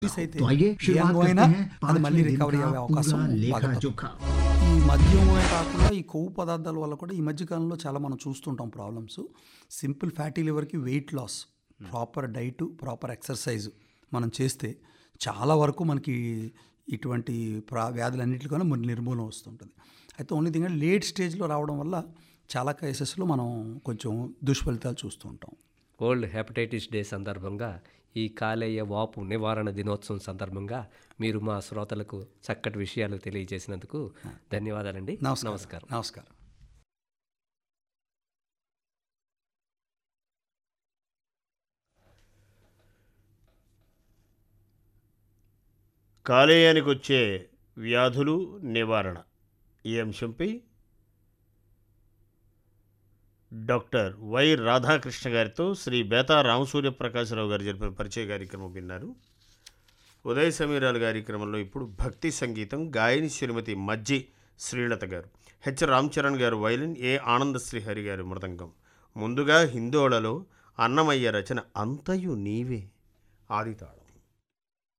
Release అయితే तो आइए ఏ शुरुआत అంగం करते అయినా हैं అది पांचवें మళ్ళీ दिन రికవరీ का అయ్యే అవకాశం पूरा బాగా लेखा తక్కువ. जोखा ఈ మద్యమే కాకుండా ఈ కొవ్వు పదార్థాల వల్ల కూడా ఈ మధ్యకాలంలో చాలా మనం చూస్తుంటాం ప్రాబ్లమ్స్ సింపుల్ ఫ్యాటీ లివర్కి weight loss proper diet proper exercise మనం చేస్తే చాలా వరకు మనకి ఇటువంటి ప్రా వ్యాధులన్నింటికన్నా మన నిర్మూలన వస్తుంటుంది అయితే ఓన్లీ థింగ్ లేట్ స్టేజ్లో రావడం వల్ల చాలా కేసెస్లో మనం కొంచెం దుష్ఫలితాలు చూస్తూ ఉంటాం వరల్డ్ హెపటైటిస్ డే సందర్భంగా ఈ కాలేయ వాపు నివారణ దినోత్సవం సందర్భంగా మీరు మా శ్రోతలకు చక్కటి విషయాలు తెలియజేసినందుకు ధన్యవాదాలండి నమస్కారం నమస్కారం నమస్కారం కాలేయానికి వచ్చే వ్యాధులు నివారణ ఈ అంశంపై డాక్టర్ వై రాధాకృష్ణ గారితో శ్రీ బేతా రామసూర్య ప్రకాశరావు గారు జరిపిన పరిచయ కార్యక్రమం విన్నారు ఉదయ సమీరాల కార్యక్రమంలో ఇప్పుడు భక్తి సంగీతం గాయని శ్రీమతి మజ్జి శ్రీలత గారు హెచ్ రామ్ చరణ్ గారు వైలిన్ ఏ ఆనంద శ్రీహరి గారు మృదంగం ముందుగా హిందోళలో అన్నమయ్య రచన అంతయు నీవే ఆదితాళం